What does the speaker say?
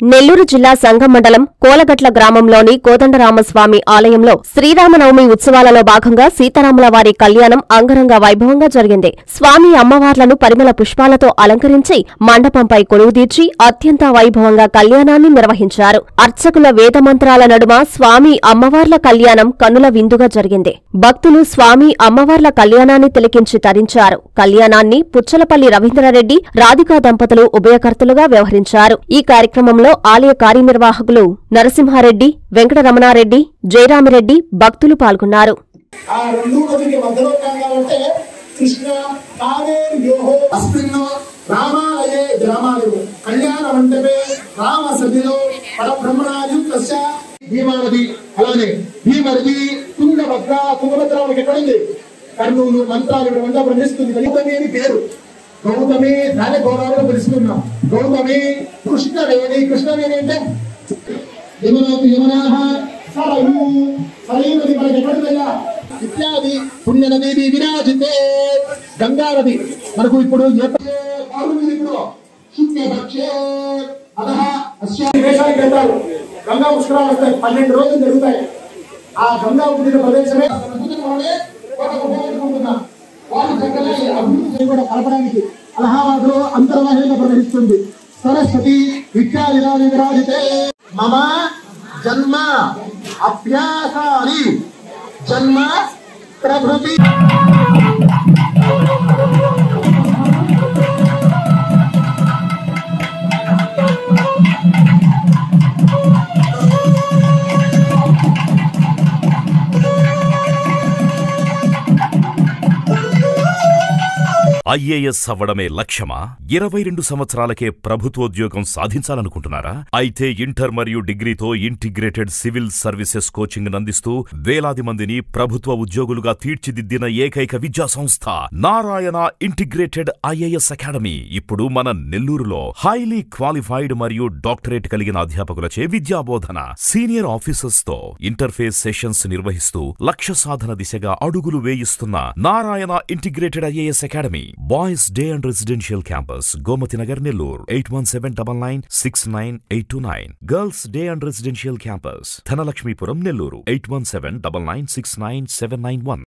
నెల్లూరు జిల్లా సంఘం మండలం కోలగట్ల గ్రామంలోని కోదండరామస్వామి ఆలయంలో శ్రీరామనవమి ఉత్సవాలలో భాగంగా సీతారాముల వారి కళ్యాణం అంగరంగ వైభవంగా జరిగింది స్వామి అమ్మవార్లను పరిమళ పుష్పాలతో అలంకరించి మండపంపై కొలువుదీర్చి అత్యంత వైభవంగా కళ్యాణాన్ని నిర్వహించారు అర్చకుల వేదమంత్రాల నడుమ స్వామి అమ్మవార్ల కళ్యాణం కన్నుల విందుగా జరిగింది భక్తులు స్వామి అమ్మవార్ల కళ్యాణాన్ని తిలకించి తరించారు కళ్యాణాన్ని పుచ్చలపల్లి రవీంద్రారెడ్డి రాధికా దంపతులు ఉభయకర్తలుగా వ్యవహరించారు ఈ కార్యక్రమంలో ఆలయ కార్యనిర్వాహకులు నరసింహారెడ్డి వెంకటరమణారెడ్డి జయరామిరెడ్డి భక్తులు పాల్గొన్నారు ఆ రెండు నదికి మధ్యలో కావాలంటే కృష్ణ కావేరి వ్యూహో అస్మిన్ రామాలయే గ్రామాలయం కళ్యాణ మంటపే రామ సదిలో పరబ్రహ్మణాయుక్త భీమానది అలానే భీమనది తుంగభద్ర తుంగభద్ర మనకి ఎక్కడుంది కర్నూలు మంత్రాలు ఇక్కడ వంద బ్రహ్మిస్తుంది గౌతమి అని పేరు గౌతమి దాని గౌరవంలో పిలుస్తున్నాం గౌతమి కృష్ణవేణి కృష్ణవేణి అంటే యమునోతి యమునాః సరయు సరయు నది మనకి ఎక్కడుందయ్యా ఇత్యాది పుణ్య నది విరాజితే గంగా నది మనకు ఇప్పుడు ఏ పౌర్ణమి ఇప్పుడు శుక్లపక్షే అదహ అస్య దేశానికి వెళ్తారు గంగా పుష్కరాలు వస్తాయి పన్నెండు రోజులు జరుగుతాయి ఆ గంగా పుట్టిన ప్రదేశమే అద్భుతమైన ఒక ఉపయోగించుకుంటున్నా వారి దగ్గర ఈ అభివృద్ధి కూడా కలపడానికి అలహాబాద్ లో అంతర్వాహినిగా ప్రవహిస్తుంది సరస్వతి విద్యాదిరాజు విరాజితే మమ జన్మ అభ్యాసాని జన్మ ప్రభృతి ఐఏఎస్ అవ్వడమే లక్ష్యమా ఇరవై రెండు సంవత్సరాలకే ప్రభుత్వోద్యోగం సాధించాలనుకుంటున్నారా అయితే ఇంటర్ మరియు డిగ్రీతో ఇంటిగ్రేటెడ్ సివిల్ సర్వీసెస్ కోచింగ్ అందిస్తూ వేలాది మందిని ప్రభుత్వ ఉద్యోగులుగా తీర్చిదిద్దిన ఏకైక విద్యా సంస్థ నారాయణ ఇంటిగ్రేటెడ్ ఐఏఎస్ అకాడమీ ఇప్పుడు మన నెల్లూరులో హైలీ క్వాలిఫైడ్ మరియు డాక్టరేట్ కలిగిన అధ్యాపకులచే విద్యాబోధన సీనియర్ ఆఫీసర్స్ తో ఇంటర్ఫేస్ సెషన్స్ నిర్వహిస్తూ లక్ష్య సాధన దిశగా అడుగులు వేయిస్తున్న Narayana integrated IAS academy boys day and residential campus Gomathi Nagar Nellore eight one seven double nine six nine eight two nine girls day and residential campus Dhanalakshmipuram Nellore eight one seven double nine six nine seven nine one